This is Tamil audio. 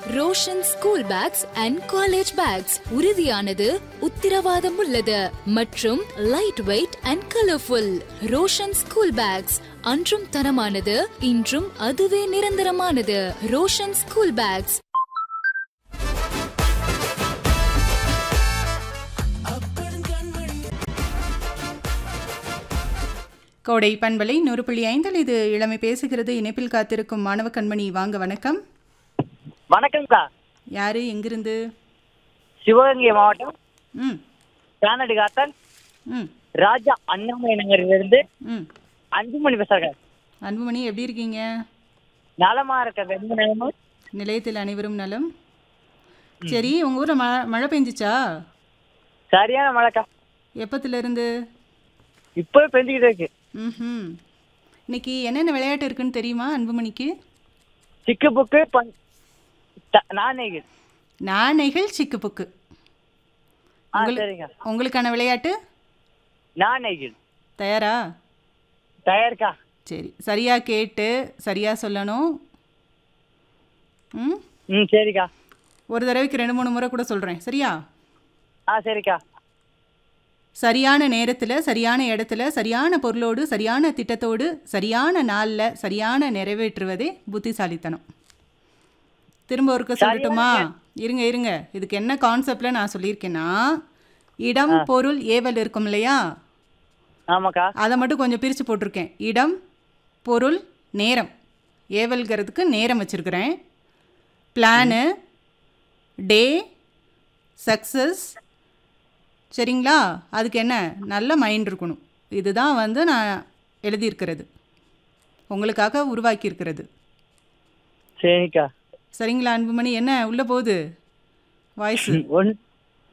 Roshan school bags and college bags உறுதியானது உத்தரவாதம் உள்ளது மற்றும் light weight and colourful Roshan school bags அன்றும் தரமானது இன்றும் அதுவே நிரந்தரமானது ரோஷன் ஸ்கூல் பேக்ஸ் கோடை பண்பலை நூறு புள்ளி ஐந்தில் இது இளமை பேசுகிறது இணைப்பில் காத்திருக்கும் மாணவ கண்மணி வாங்க வணக்கம் வணக்கம்க்கா யாரு எங்கிருந்து சிவகங்கை மாவட்டம் ம் கானடி காத்தன் ம் ராஜா அண்ணாமலை நகரிலிருந்து ம் அன்புமணி பேசுறேன் அன்புமணி எப்படி இருக்கீங்க நலமா இருக்க ரெண்டு நிலமும் நிலையத்தில் அனைவரும் நலம் சரி உங்கள் ஊரில் மழை மழை பெஞ்சிச்சா சரியான மழைக்கா எப்பத்துலேருந்து இப்போ பெஞ்சுக்கிட்டு இருக்கு ம் இன்னைக்கு என்னென்ன விளையாட்டு இருக்குன்னு தெரியுமா அன்புமணிக்கு சிக்கு புக்கு பன் த- நாணயங்கள் நாணைகள் சிக்கு புக்கு ஆ உங்களுக்கு- சரிங்க உங்களுக்கான விளையாட்டு நாணயங்கள் தயாரா தயார்க்கா சரி சரியா கேட்டு சரியா சொல்லணும் ம் ம் சரிக்கா ஒரு தடவைக்கு ரெண்டு மூணு முறை கூட சொல்கிறேன் சரியா ஆ சரிக்கா சரியான நேரத்தில் சரியான இடத்துல சரியான பொருளோடு சரியான திட்டத்தோடு சரியான நாளில் சரியான நிறைவேற்றுவதே புத்திசாலித்தனம் திரும்ப ஒருக்க சொல்லட்டுமா இருங்க இருங்க இதுக்கு என்ன கான்செப்டில் நான் சொல்லியிருக்கேன்னா இடம் பொருள் ஏவல் இருக்கும் இல்லையா ஆமாக்கா அதை மட்டும் கொஞ்சம் பிரித்து போட்டிருக்கேன் இடம் பொருள் நேரம் ஏவல்கிறதுக்கு நேரம் வச்சுருக்கிறேன் பிளானு டே சக்ஸஸ் சரிங்களா அதுக்கு என்ன நல்ல மைண்ட் இருக்கணும் இதுதான் வந்து நான் எழுதியிருக்கிறது உங்களுக்காக உருவாக்கியிருக்கிறது சரிக்கா சரிங்களா அன்புமணி என்ன உள்ளே போகுது வாய்ஸு ஒன்